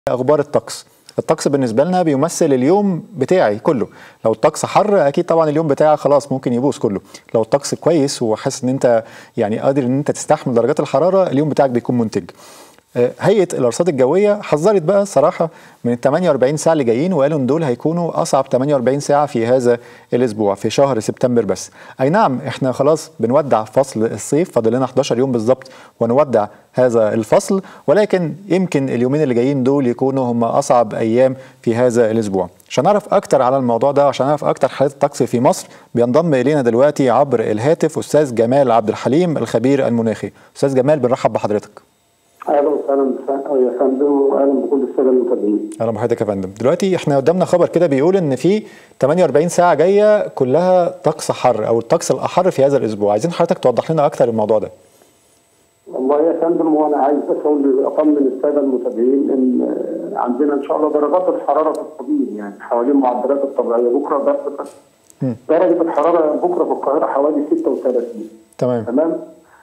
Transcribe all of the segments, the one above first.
اخبار الطقس الطقس بالنسبه لنا بيمثل اليوم بتاعي كله لو الطقس حر اكيد طبعا اليوم بتاعي خلاص ممكن يبوظ كله لو الطقس كويس وحاسس ان انت يعني قادر ان انت تستحمل درجات الحراره اليوم بتاعك بيكون منتج هيئه الارصاد الجويه حذرت بقى صراحه من ال 48 ساعه اللي جايين وقالوا ان دول هيكونوا اصعب 48 ساعه في هذا الاسبوع في شهر سبتمبر بس اي نعم احنا خلاص بنودع فصل الصيف فاضل لنا 11 يوم بالظبط ونودع هذا الفصل ولكن يمكن اليومين اللي جايين دول يكونوا هم اصعب ايام في هذا الاسبوع عشان نعرف اكتر على الموضوع ده عشان نعرف اكتر حالات الطقس في مصر بينضم الينا دلوقتي عبر الهاتف استاذ جمال عبد الحليم الخبير المناخي استاذ جمال بنرحب بحضرتك اهلا وسهلا يا فندم واهلا بكل الساده المتابعين. اهلا بحضرتك يا فندم. دلوقتي احنا قدامنا خبر كده بيقول ان في 48 ساعه جايه كلها طقس حر او الطقس الاحر في هذا الاسبوع، عايزين حضرتك توضح لنا اكتر الموضوع ده. والله يا فندم وانا عايز بس اقول اطمن الساده المتابعين ان عندنا ان شاء الله درجات الحراره في الطبيعي يعني حوالين المعدلات الطبيعيه بكره درجه درجه الحراره بكره في القاهره حوالي 36 تمام تمام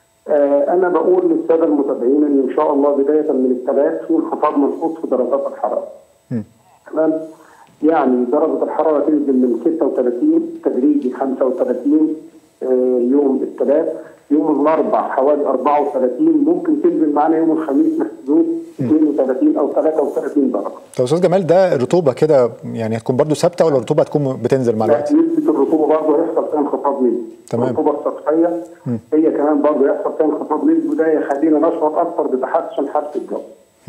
آه انا بقول للساده المتابعين ان ان شاء الله بدايه من الثلاث في انخفاض ملحوظ في درجات الحراره. تمام يعني درجه الحراره تنزل من 36 تدريجي 35 آه يوم الثلاث يوم الاربع حوالي 34 ممكن تنزل معانا يوم الخميس محدود 32 او 33 درجه. طب استاذ جمال ده الرطوبه كده يعني هتكون برضو ثابته ولا الرطوبه هتكون بتنزل مع الوقت؟ نسبه الرطوبه برضه هيحصل فيها انخفاض نسبي. تمام. الرطوبه السطحيه هي كمان برضه يحصل فيها انخفاض نسبي ده يخلينا نشعر اكثر بتحسن حاله الجو.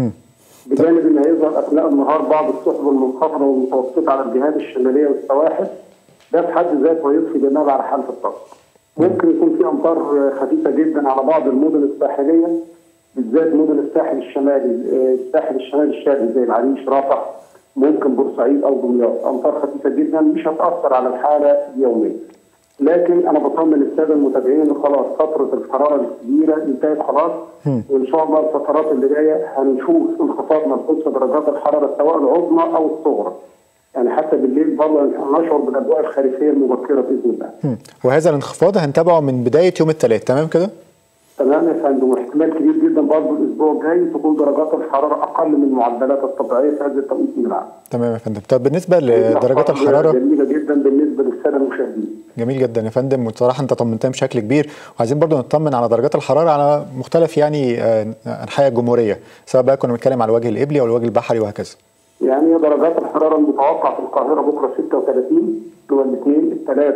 بجانب ان هيظهر اثناء النهار بعض السحب المنخفضه والمتوسطه على الجهات الشماليه والسواحل ده في حد ذاته هيضفي جناب على حاله الطقس. ممكن يكون في امطار خفيفه جدا على بعض المدن الساحليه بالذات مدن الساحل الشمالي الساحل الشمالي الشرقي زي العريش رفح ممكن بورسعيد او دمياط امطار خفيفه جدا مش هتاثر على الحاله اليوميه. لكن انا بطمن الساده المتابعين ان خلاص فتره الحراره الكبيره انتهت خلاص وان شاء الله الفترات اللي جايه هنشوف انخفاض ملحوظ في درجات الحراره سواء العظمى او الصغرى. يعني حتى بالليل برضه نشعر بالاجواء الخريفيه المبكره باذن الله. وهذا الانخفاض هنتابعه من بدايه يوم الثلاث تمام كده؟ تمام يا فندم واحتمال كبير جدا برضه الاسبوع الجاي تكون درجات الحراره اقل من المعدلات الطبيعيه في هذا التوقيت من العام. تمام يا فندم طب بالنسبه لدرجات الحراره جميله جدا بالنسبه للساده المشاهدين. جميل جدا يا فندم وبصراحه انت طمنتنا بشكل كبير وعايزين برضو نطمن على درجات الحراره على مختلف يعني انحاء الجمهوريه سواء بقى كنا بنتكلم على الوجه القبلي او الوجه البحري وهكذا. يعني درجات الحراره المتوقعه في القاهره بكره 36 دول الاثنين الثلاث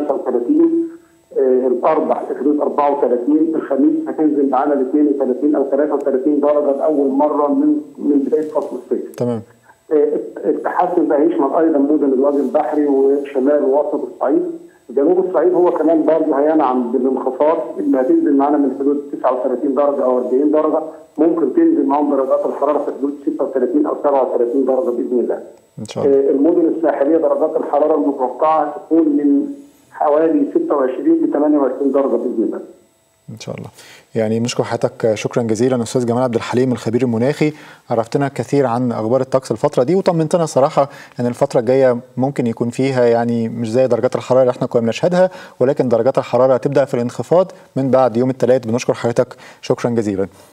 35 آه الاربع في حدود 34 الخميس هتنزل معانا ل 32 او 33 درجه لاول مره من من بدايه فصل الصيف. تمام. آه التحسن ده هيشمل ايضا مدن الوجه البحري وشمال ووسط الصعيد. جنوب الصعيد هو كمان برضه هينعم بالانخفاض اللي هتنزل معانا من حدود 39 درجه او 40 درجه ممكن تنزل معاهم درجات الحراره في حدود 36 او 37 درجه باذن الله. ان شاء الله. المدن الساحليه درجات الحراره المتوقعه تكون من حوالي 26 ل 28 درجه باذن الله. ان شاء الله يعني نشكر حضرتك شكرا جزيلا استاذ جمال عبد الحليم الخبير المناخي عرفتنا كثير عن اخبار الطقس الفتره دي وطمنتنا صراحه ان الفتره الجايه ممكن يكون فيها يعني مش زي درجات الحراره اللي احنا كنا بنشهدها ولكن درجات الحراره هتبدا في الانخفاض من بعد يوم الثلاث بنشكر حضرتك شكرا جزيلا